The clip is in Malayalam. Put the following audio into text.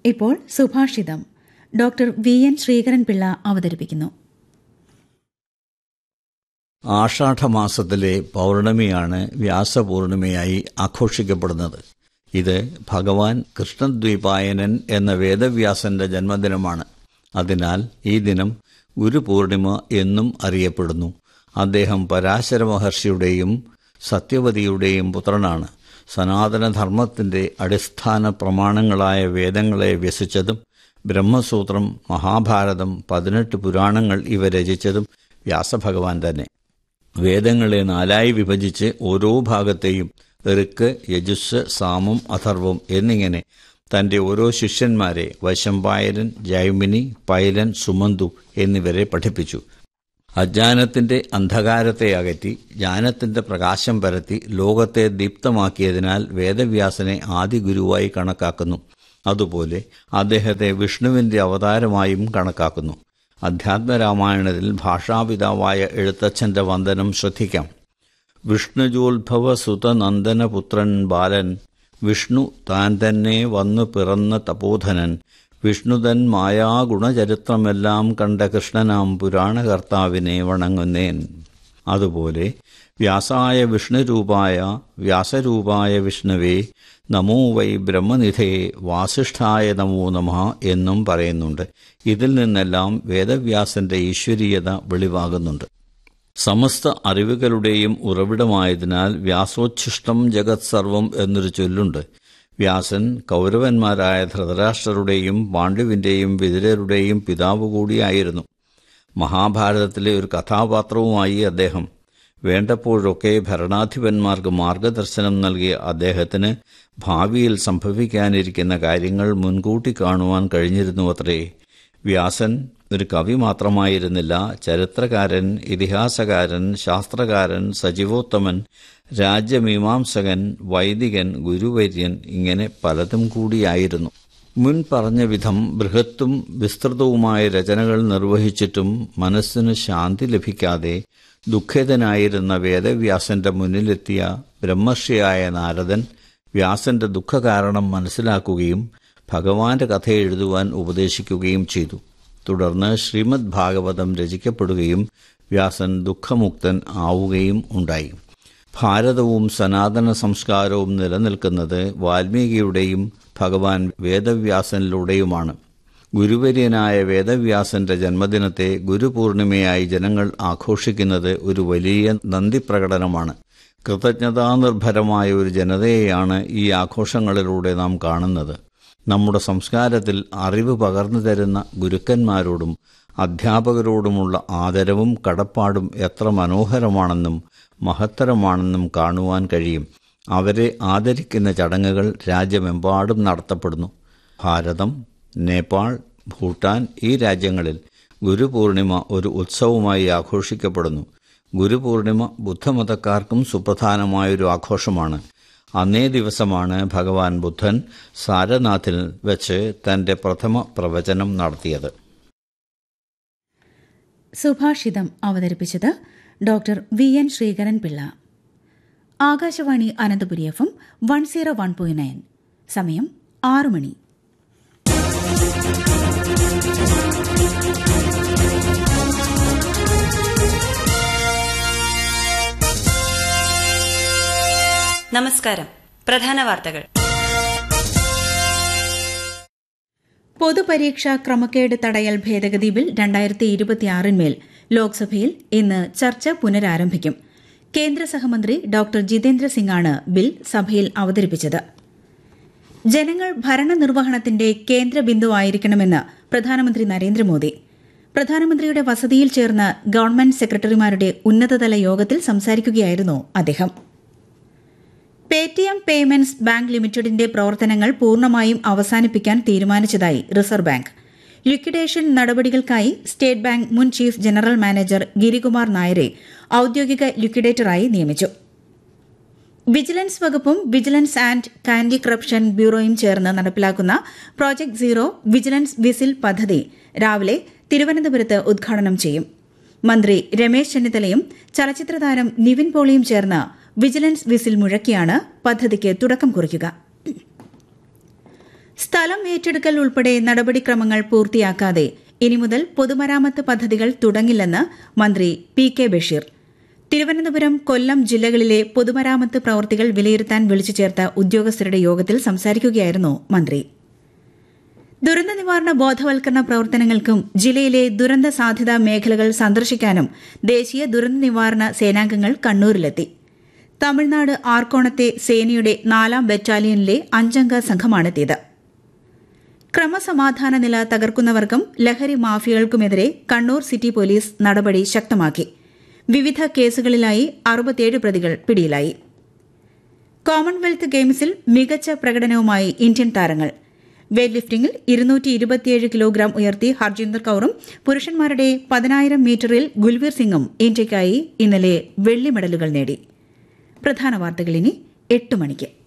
ഇപ്പോൾ സുഭാഷിതം ഡോക്ടർ വി എൻ ശ്രീകരൻപിള്ള അവതരിപ്പിക്കുന്നു ആഷാഢമാസത്തിലെ പൗർണമിയാണ് വ്യാസപൂർണിമയായി ആഘോഷിക്കപ്പെടുന്നത് ഇത് ഭഗവാൻ കൃഷ്ണദ്വീപായനൻ എന്ന വേദവ്യാസന്റെ ജന്മദിനമാണ് അതിനാൽ ഈ ദിനം ഗുരുപൂർണിമ എന്നും അറിയപ്പെടുന്നു അദ്ദേഹം പരാശര മഹർഷിയുടെയും സത്യവതിയുടെയും പുത്രനാണ് സനാതനധർമ്മത്തിന്റെ അടിസ്ഥാന പ്രമാണങ്ങളായ വേദങ്ങളെ വ്യസിച്ചതും ബ്രഹ്മസൂത്രം മഹാഭാരതം പതിനെട്ട് പുരാണങ്ങൾ ഇവ രചിച്ചതും വ്യാസഭഗവാൻ തന്നെ വേദങ്ങളെ നാലായി വിഭജിച്ച് ഓരോ ഭാഗത്തെയും ഋക്ക് യജുസ് സാമം അഥർവം എന്നിങ്ങനെ തന്റെ ഓരോ ശിഷ്യന്മാരെ വശമ്പായരൻ ജൈമിനി പൈലൻ സുമന്തു എന്നിവരെ പഠിപ്പിച്ചു അജ്ഞാനത്തിന്റെ അന്ധകാരത്തെ അകറ്റി ജ്ഞാനത്തിന്റെ പ്രകാശം പരത്തി ലോകത്തെ ദീപ്തമാക്കിയതിനാൽ വേദവ്യാസനെ ആദി ഗുരുവായി കണക്കാക്കുന്നു അതുപോലെ അദ്ദേഹത്തെ വിഷ്ണുവിന്റെ അവതാരമായും കണക്കാക്കുന്നു അധ്യാത്മരാമായണത്തിൽ ഭാഷാപിതാവായ എഴുത്തച്ഛന്റെ വന്ദനം ശ്രദ്ധിക്കാം വിഷ്ണുജോത്ഭവ സുതനന്ദനപുത്രൻ ബാലൻ വിഷ്ണു താൻ തന്നെ വന്നു പിറന്ന തപോധനൻ വിഷ്ണുതൻ മായാഗുണചരിത്രമെല്ലാം കണ്ട കൃഷ്ണനാം പുരാണകർത്താവിനെ വണങ്ങുന്നേൻ അതുപോലെ വ്യാസായ വിഷ്ണുരൂപായ വ്യാസരൂപായ വിഷ്ണുവേ നമോ വൈ ബ്രഹ്മനിധേ വാസിഷ്ഠായ നമോ നമ എന്നും പറയുന്നുണ്ട് ഇതിൽ നിന്നെല്ലാം വേദവ്യാസന്റെ ഈശ്വരീയത വെളിവാകുന്നുണ്ട് സമസ്ത അറിവുകളുടെയും ഉറവിടമായതിനാൽ വ്യാസോച്ഛിഷ്ടം ജഗത് സർവം എന്നൊരു ചൊല്ലുണ്ട് വ്യാസൻ കൗരവന്മാരായ ധൃതരാഷ്ട്രരുടെയും പാണ്ഡുവിന്റെയും വിതുരരുടെയും പിതാവ് കൂടിയായിരുന്നു മഹാഭാരതത്തിലെ ഒരു കഥാപാത്രവുമായി അദ്ദേഹം വേണ്ടപ്പോഴൊക്കെ ഭരണാധിപന്മാർക്ക് മാർഗദർശനം നൽകിയ അദ്ദേഹത്തിന് ഭാവിയിൽ സംഭവിക്കാനിരിക്കുന്ന കാര്യങ്ങൾ മുൻകൂട്ടി കാണുവാൻ കഴിഞ്ഞിരുന്നു അത്രേ വ്യാസൻ ഒരു കവി മാത്രമായിരുന്നില്ല ചരിത്രകാരൻ ഇതിഹാസകാരൻ ശാസ്ത്രകാരൻ സജീവോത്തമൻ രാജ്യമീമാംസകൻ വൈദികൻ ഗുരുവര്യൻ ഇങ്ങനെ പലതും കൂടിയായിരുന്നു മുൻ പറഞ്ഞ വിധം ബൃഹത്തും വിസ്തൃതവുമായ രചനകൾ നിർവഹിച്ചിട്ടും മനസ്സിന് ശാന്തി ലഭിക്കാതെ ദുഃഖിതനായിരുന്ന വേദവ്യാസന്റെ മുന്നിലെത്തിയ ബ്രഹ്മർഷിയായ നാരദൻ വ്യാസന്റെ ദുഃഖകാരണം മനസ്സിലാക്കുകയും ഭഗവാന്റെ കഥ എഴുതുവാൻ ഉപദേശിക്കുകയും ചെയ്തു തുടർന്ന് ശ്രീമദ് ഭാഗവതം രചിക്കപ്പെടുകയും വ്യാസൻ ദുഃഖമുക്തൻ ആവുകയും ഉണ്ടായി ഭാരതവും സനാതന സംസ്കാരവും നിലനിൽക്കുന്നത് വാൽമീകിയുടെയും ഭഗവാൻ വേദവ്യാസനിലൂടെയുമാണ് ഗുരുവര്യനായ വേദവ്യാസന്റെ ജന്മദിനത്തെ ഗുരുപൂർണിമയായി ജനങ്ങൾ ആഘോഷിക്കുന്നത് ഒരു വലിയ നന്ദി പ്രകടനമാണ് കൃതജ്ഞതാനിർഭരമായ ഒരു ജനതയെയാണ് ഈ ആഘോഷങ്ങളിലൂടെ നാം കാണുന്നത് നമ്മുടെ സംസ്കാരത്തിൽ അറിവ് പകർന്നു തരുന്ന ഗുരുക്കന്മാരോടും അധ്യാപകരോടുമുള്ള ആദരവും കടപ്പാടും എത്ര മനോഹരമാണെന്നും മഹത്തരമാണെന്നും കാണുവാൻ കഴിയും അവരെ ആദരിക്കുന്ന ചടങ്ങുകൾ രാജ്യമെമ്പാടും നടത്തപ്പെടുന്നു ഭാരതം നേപ്പാൾ ഭൂട്ടാൻ ഈ രാജ്യങ്ങളിൽ ഗുരുപൂർണിമ ഒരു ഉത്സവമായി ആഘോഷിക്കപ്പെടുന്നു ഗുരുപൂർണിമ ബുദ്ധമതക്കാർക്കും സുപ്രധാനമായൊരു ആഘോഷമാണ് അന്നേ ദിവസമാണ് ഭഗവാൻ ബുദ്ധൻ സാരനാഥിൽ വെച്ച് തന്റെ പ്രഥമ പ്രവചനം നടത്തിയത് സുഭാഷിതം അവതരിപ്പിച്ചത് doctor V N Sreekaranpillai Akashvani Ananthapuri F M one zero one point nine സമയം ആറു മണി നമസ്കാരം പ്രധാന വാർത്തകൾ പൊതുപരീക്ഷാ ക്രമക്കേട് തടയൽ ഭേദഗതി ബിൽ രണ്ടായിരത്തി ഇരുപത്തിയാറിന്മേൽ ലോക്സഭയിൽ ഇന്ന് ചർച്ച പുനരാരംഭിക്കും കേന്ദ്ര സഹമന്ത്രി ഡോക്ടർ ജിതേന്ദ്ര സിംഗാണ് ബിൽ സഭയിൽ അവതരിപ്പിച്ചത് ജനങ്ങൾ ഭരണനിർവഹണത്തിന്റെ കേന്ദ്ര ബിന്ദുവായിരിക്കണമെന്ന് പ്രധാനമന്ത്രി നരേന്ദ്രമോദി പ്രധാനമന്ത്രിയുടെ വസതിയിൽ ചേർന്ന ഗവൺമെന്റ് സെക്രട്ടറിമാരുടെ ഉന്നതതല യോഗത്തിൽ സംസാരിക്കുകയായിരുന്നു അദ്ദേഹം പേടിഎം പേയ്മെന്റ്സ് ബാങ്ക് ലിമിറ്റഡിന്റെ പ്രവർത്തനങ്ങൾ പൂർണ്ണമായും അവസാനിപ്പിക്കാൻ തീരുമാനിച്ചതായി റിസർവ് ബാങ്ക് ലിക്വിഡേഷൻ നടപടികൾക്കായി സ്റ്റേറ്റ് ബാങ്ക് മുൻ ചീഫ് ജനറൽ മാനേജർ ഗിരികുമാർ നായരെ ഔദ്യോഗിക ലിക്വിഡേറ്ററായി നിയമിച്ചു വിജിലൻസ് വകുപ്പും വിജിലൻസ് ആൻഡ് കാന്റി കറപ്ഷൻ ബ്യൂറോയും ചേർന്ന് നടപ്പിലാക്കുന്ന പ്രോജക്ട് സീറോ വിജിലൻസ് വിസിൽ പദ്ധതി രാവിലെ തിരുവനന്തപുരത്ത് ഉദ്ഘാടനം ചെയ്യും മന്ത്രി രമേശ് ചെന്നിത്തലയും ചലച്ചിത്ര താരം നിവിൻ പോളിയും ചേർന്ന് വിജിലൻസ് വിസിൽ മുഴക്കിയാണ് പദ്ധതിക്ക് തുടക്കം കുറിക്കുക സ്ഥലം ഏറ്റെടുക്കൽ ഉൾപ്പെടെ നടപടിക്രമങ്ങൾ പൂർത്തിയാക്കാതെ ഇനി മുതൽ പൊതുമരാമത്ത് പദ്ധതികൾ തുടങ്ങില്ലെന്ന് മന്ത്രി പി കെ ബഷീർ തിരുവനന്തപുരം കൊല്ലം ജില്ലകളിലെ പൊതുമരാമത്ത് പ്രവൃത്തികൾ വിലയിരുത്താൻ വിളിച്ചു ചേർത്ത ഉദ്യോഗസ്ഥരുടെ യോഗത്തിൽ സംസാരിക്കുകയായിരുന്നു മന്ത്രി ദുരന്ത നിവാരണ ബോധവൽക്കരണ പ്രവർത്തനങ്ങൾക്കും ജില്ലയിലെ ദുരന്ത സാധ്യതാ മേഖലകൾ സന്ദർശിക്കാനും ദേശീയ ദുരന്ത നിവാരണ സേനാംഗങ്ങൾ കണ്ണൂരിലെത്തി തമിഴ്നാട് ആർക്കോണത്തെ സേനയുടെ നാലാം ബറ്റാലിയനിലെ അഞ്ചംഗ സംഘമാണെത്തിയത് ക്രമസമാധാന നില തകർക്കുന്നവർക്കും ലഹരി മാഫിയകൾക്കുമെതിരെ കണ്ണൂർ സിറ്റി പോലീസ് നടപടി ശക്തമാക്കി വിവിധ കേസുകളിലായി അറുപത്തിയേഴ് പ്രതികൾ പിടിയിലായി കോമൺവെൽത്ത് ഗെയിംസിൽ മികച്ച പ്രകടനവുമായി ഇന്ത്യൻ താരങ്ങൾ വെയ്റ്റ് ലിഫ്റ്റിംഗിൽ ഇരുന്നൂറ്റി ഇരുപത്തിയേഴ് കിലോഗ്രാം ഉയർത്തി ഹർജീന്ദർ കൌറും പുരുഷന്മാരുടെ പതിനായിരം മീറ്ററിൽ ഗുൽവീർ സിംഗും ഇന്ത്യയ്ക്കായി ഇന്നലെ വെള്ളി മെഡലുകൾ നേടി പ്രധാന വാർത്തകൾ ഇനി എട്ട് മണിക്ക്